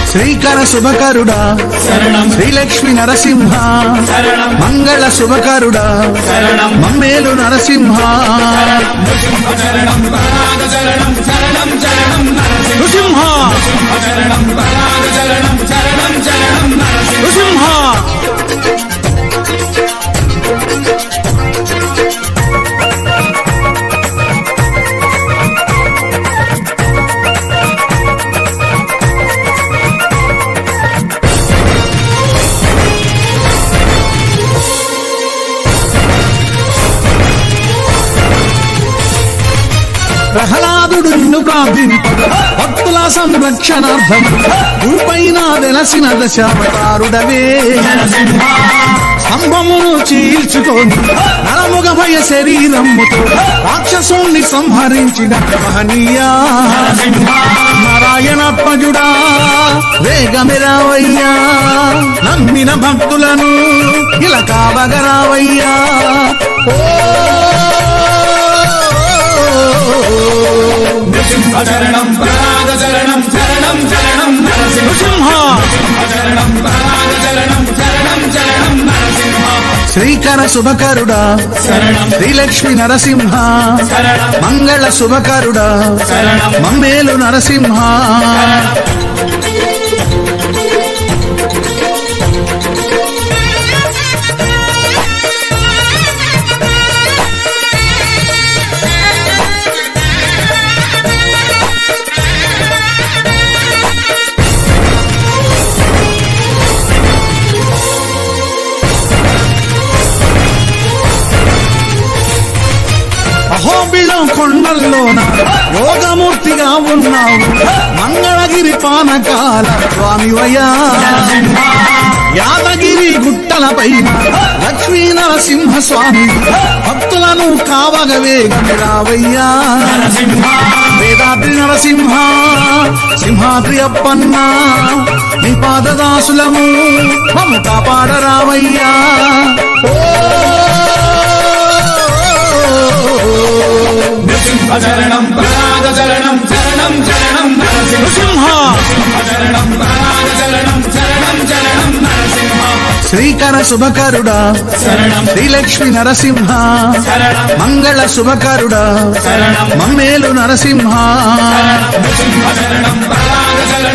శ్రీకర శుభకరుడా శరణం శ్రీలక్ష్మి నరసింహ శరణం మంగళ శుభకరుడా శరణం మమ్మేలు నరసింహ నృసింహ శరణం పరాగ శరణం శరణం శరణం నరసింహ నృసింహ శరణం పరాగ శరణం శరణం శరణం నరసింహ నృసింహ ప్రహ్లాదుడు నిన్ను ప్రార్థింపడు భక్తుల సంరక్షణార్థం భూపైన వెలసిన దశావతారుడవే స్తంభమును చీల్చుకొని నలముగ భయ శరీరముతో రాక్షసుణ్ణి సంహరించిన మహనీయా నారాయణ పజుడా వేగమిరావయ్యా నమ్మిన భక్తులను ఇలా కావగరావయ్యా ఓ నృసింహ శరణం పరాగ శరణం శరణం శరణం నరసింహ నృసింహ శరణం పరాగ శరణం శరణం శరణం నరసింహ శ్రీకర శుభకరుడా శరణం శ్రీలక్ష్మి నరసింహ శరణం మంగళ శుభకరుడా శరణం మమ్మేలు నరసింహ అహోబిళం కొండల్లోన యోగమూర్తిగా ఉన్నావు మంగళగిరి పానకాల స్వామివయ్యా యాదగిరి గుట్టల పైన లక్ష్మీ నరసింహ స్వామి భక్తులను కావగవే గమిరావయ్యా వేదాద్రి నరసింహ సింహాద్రి అప్పన్న నీ పాదదాసులము మమ్ము కాపాడరావయ్యా నృసింహ శరణం పరాగ శరణం శరణం శరణం నరసింహ నృసింహ శరణం పరాగ శరణం శరణం శరణం నరసింహ శ్రీకర శుభకరుడా శరణం శ్రీలక్ష్మి నరసింహ శరణం మంగళ శుభకరుడా శరణం మమ్మేలు నరసింహ నృసింహ శరణం పరాగ శరణం